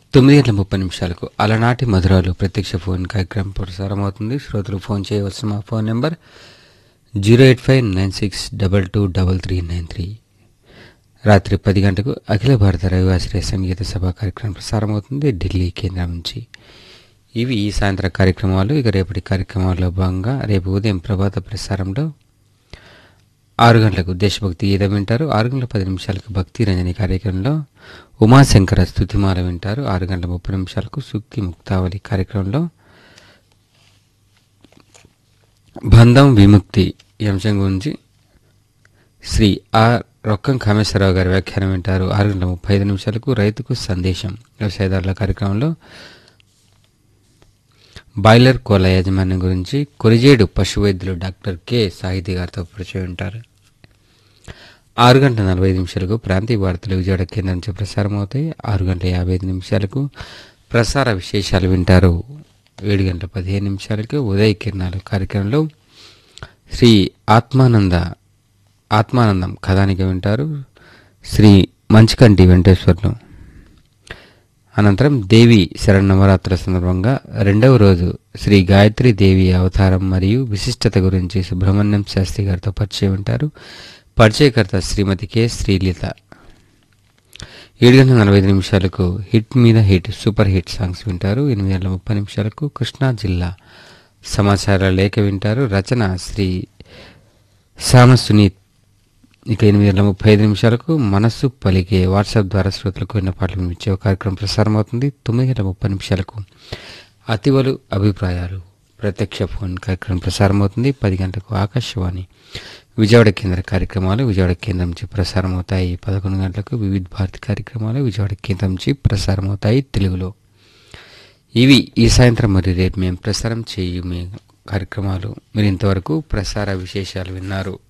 తొమ్మిది గంటల ముప్పై నిమిషాలకు అలనాటి మధురాలు ప్రత్యక్ష ఫోన్ కార్యక్రమం ప్రసారం అవుతుంది శ్రోతలు ఫోన్ చేయవలసిన మా phone number zero eight five nine six double two double three nine three రాత్రి పది గంటకు అఖిల భారత రవివాశ్రయ సంగీత సభ కార్యక్రమం ప్రసారం అవుతుంది ఢిల్లీ కేంద్రం నుంచి ఇవి ఈ సాయంత్రం కార్యక్రమాలు ఇక రేపటి కార్యక్రమాల్లో భాగంగా రేపు ఉదయం ప్రభాత ప్రసారంలో ఆరు గంటలకు దేశభక్తి గీతం వింటారు ఆరు గంటల పది నిమిషాలకు భక్తి రంజని కార్యక్రమంలో ఉమాశంకర స్తుతిమాల వింటారు ఆరు గంటల ముప్పై నిమిషాలకు సూక్తి ముక్తావళి కార్యక్రమంలో బంధం విముక్తి ఈ అంశం గురించి శ్రీ ఆర్ రొక్కం కామేశ్వరరావు గారి వ్యాఖ్యానం వింటారు ఆరు గంటల ముప్పై ఐదు నిమిషాలకు రైతుకు సందేశం వ్యవసాయదారుల కార్యక్రమంలో బాయిలర్ కోళ్ళ యాజమాన్యం గురించి కొరిజేడు పశు వైద్యులు డాక్టర్ కె సాహితీ గారితో పరిచయం ఉంటారు ఆరు గంటల నలభై ఐదు నిమిషాలకు ప్రాంతీయ వార్తలు విజయవాడ కేంద్రం నుంచి ప్రసారం అవుతాయి ఆరు గంటల యాభై ఐదు నిమిషాలకు ప్రసార విశేషాలు వింటారు ఏడు గంటల పదిహేను నిమిషాలకు ఉదయ కిరణాలు కార్యక్రమంలో శ్రీ ఆత్మానంద ఆత్మానందం కథానిక వింటారు శ్రీ మంచికంటి వెంకటేశ్వర్లు అనంతరం దేవి శరణవరాత్రుల సందర్భంగా రెండవ రోజు శ్రీ గాయత్రి దేవి అవతారం మరియు విశిష్టత గురించి సుబ్రహ్మణ్యం శాస్త్రి గారితో పరిచయం ఉంటారు పరిచయకర్త శ్రీమతి కె శ్రీలిత ఏడు గంటల నలభై ఐదు నిమిషాలకు హిట్ మీద హిట్ సూపర్ హిట్ సాంగ్స్ వింటారు ఎనిమిది గంటల ముప్పై నిమిషాలకు కృష్ణా జిల్లా సమాచార లేఖ వింటారు రచన శ్రీ సామ సునీత్ ఇక ఎనిమిది గంటల ముప్పై ఐదు నిమిషాలకు మనస్సు పలికే వాట్సాప్ ద్వారా శ్రోతలకు విన్న పాటలు వినిపించే ఒక కార్యక్రమం ప్రసారం అవుతుంది తొమ్మిది గంటల ముప్పై నిమిషాలకు అతివలు అభిప్రాయాలు ప్రత్యక్ష ఫోన్ కార్యక్రమం ప్రసారం అవుతుంది పది గంటలకు ఆకాశవాణి విజయవాడ కేంద్ర కార్యక్రమాలు విజయవాడ కేంద్రం నుంచి ప్రసారం అవుతాయి పదకొండు గంటలకు వివిధ భారతి కార్యక్రమాలు విజయవాడ కేంద్రం నుంచి ప్రసారం అవుతాయి తెలుగులో ఇవి ఈ సాయంత్రం మరియు రేపు మేము ప్రసారం చేయు మీ కార్యక్రమాలు మీరు ఇంతవరకు ప్రసార విశేషాలు విన్నారు